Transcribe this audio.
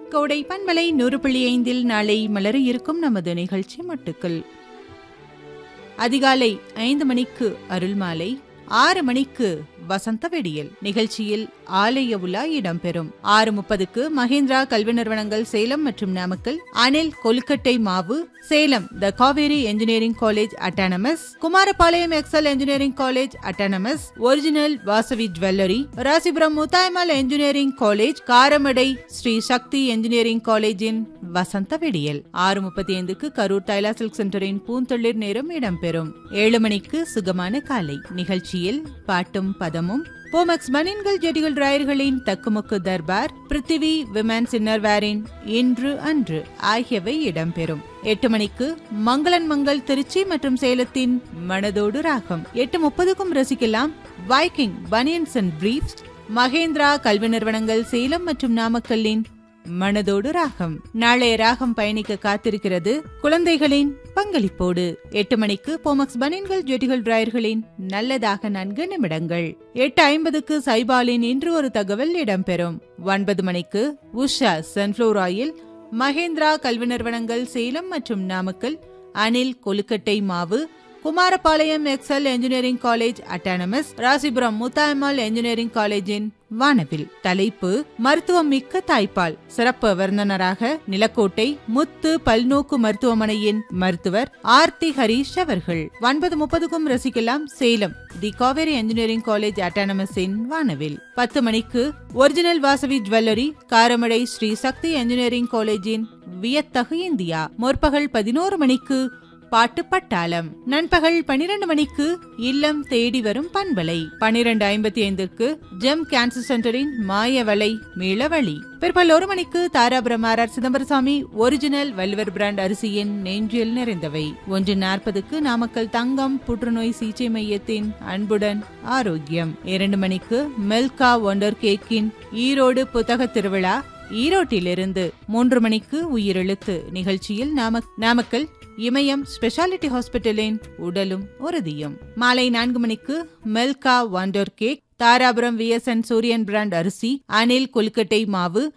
கோடை பண்பலை நூறு புள்ளி ஐந்தில் நாளை மலர இருக்கும் நமது நிகழ்ச்சி மட்டுக்கள் அதிகாலை ஐந்து மணிக்கு அருள்மாலை ஆறு மணிக்கு வசந்த வெடியல் நிகழ்ச்சியில் ஆலய உலா இடம்பெறும் ஆறு முப்பதுக்கு மஹிந்திரா கல்வி நிறுவனங்கள் சேலம் மற்றும் நாமக்கல் அனில் கொல்கட்டை மாவு Salem the Kaveri engineering college autonomous Kumarapalayam Excel engineering college autonomous original Vasavi jewellery Rasipuram Muthayammal engineering college Karamadai Sri Sakthi engineering காலேஜின் வசந்த வெடியல் ஆறு முப்பத்தி ஐந்துக்கு கரூர் தைலா சில்க் சென்டரின் பூந்தொழில் நேரம் இடம்பெறும் ஏழு மணிக்கு சுகமான காலை நிகழ்ச்சியில் பாட்டும் பதமும் போமக்ஸ் மணின்கள் ஜெடிகள் ராயர்களின் தக்குமுக்கு தர்பார் பிருத்திவி விமன்ஸ் இன்னர்வேரின் இன்று அன்று ஆகியவை இடம்பெறும் எட்டு மணிக்கு மங்களன் மங்கள் திருச்சி மற்றும் சேலத்தின் மனதோடு ராகம் எட்டு முப்பதுக்கும் ரசிக்கலாம் Viking banians and briefs Mahendra கல்வி நிறுவனங்கள் சேலம் மற்றும் நாமக்கல்லின் மனதோடு ராகம் நாளைய ராகம் பயணிக்க காத்திருக்கிறது குழந்தைகளின் பங்களிப்போடு எட்டு மணிக்கு போமக்ஸ் பனியன்கள் ஜெட்டிகள் டிராயர்களின் நல்லதாக நான்கு நிமிடங்கள் எட்டு ஐம்பதுக்கு சைபாலின் இன்று ஒரு தகவல் இடம்பெறும் ஒன்பது மணிக்கு உஷா சன்ஃப்ளோர் ஆயில் மகேந்திரா கல்வி நிறுவனங்கள் சேலம் மற்றும் நாமக்கல் அனில் கொலுக்கட்டை மாவு Kumarapalayam Excel engineering college autonomous Rasipuram Muthayammal engineering காலேஜின் வானவில் தலைப்பு மருத்துவம் மிக்க தாய்ப்பால் சிறப்பு விருந்தினராக நிலக்கோட்டை முத்து பல்நோக்கு மருத்துவமனையின் மருத்துவர் ஆர்த்தி ஹரீஷ் அவர்கள் ஒன்பது முப்பதுக்கும் ரசிக்கலாம் Salem the Kaveri engineering college அட்டானமஸின் வானவில் பத்து மணிக்கு original Vasavi jewellery Karamadai Sri Sakthi engineering காலேஜின் வியத்தகு இந்தியா முற்பகல் பதினோரு மணிக்கு பாட்டு பட்டாளம் நண்பகல் பனிரெண்டு மணிக்கு இல்லம் தேடி வரும் பண்பலை பனிரெண்டு ஐம்பத்தி ஐந்துக்கு ஜெம் கேன்சர் சென்டரின் மாயவலை மீளவழி பிற்பகல் ஒரு மணிக்கு Dharapuram R R Chidambarasamy original வல்வர் பிராண்ட் அரிசியின் நெஞ்சில் நிறைந்தவை ஒன்று நாற்பதுக்கு நாமக்கல் தங்கம் புற்றுநோய் சிகிச்சை மையத்தின் அன்புடன் ஆரோக்கியம் இரண்டு மணிக்கு மெல்கா ஒண்டர் கேக்கின் ஈரோடு புத்தக திருவிழா ஈரோட்டிலிருந்து மூன்று மணிக்கு உயிரெழுத்து நிகழ்ச்சியில் நாம நாமக்கல் இமயம் ஸ்பெஷாலிட்டி ஹாஸ்பிட்டலின் உடலும் உறுதியும் மாலை நான்கு மணிக்கு Melka wonder cake Dharapuram VSN Suriyan brand அரிசி அனில் கொல்கட்டை மாவு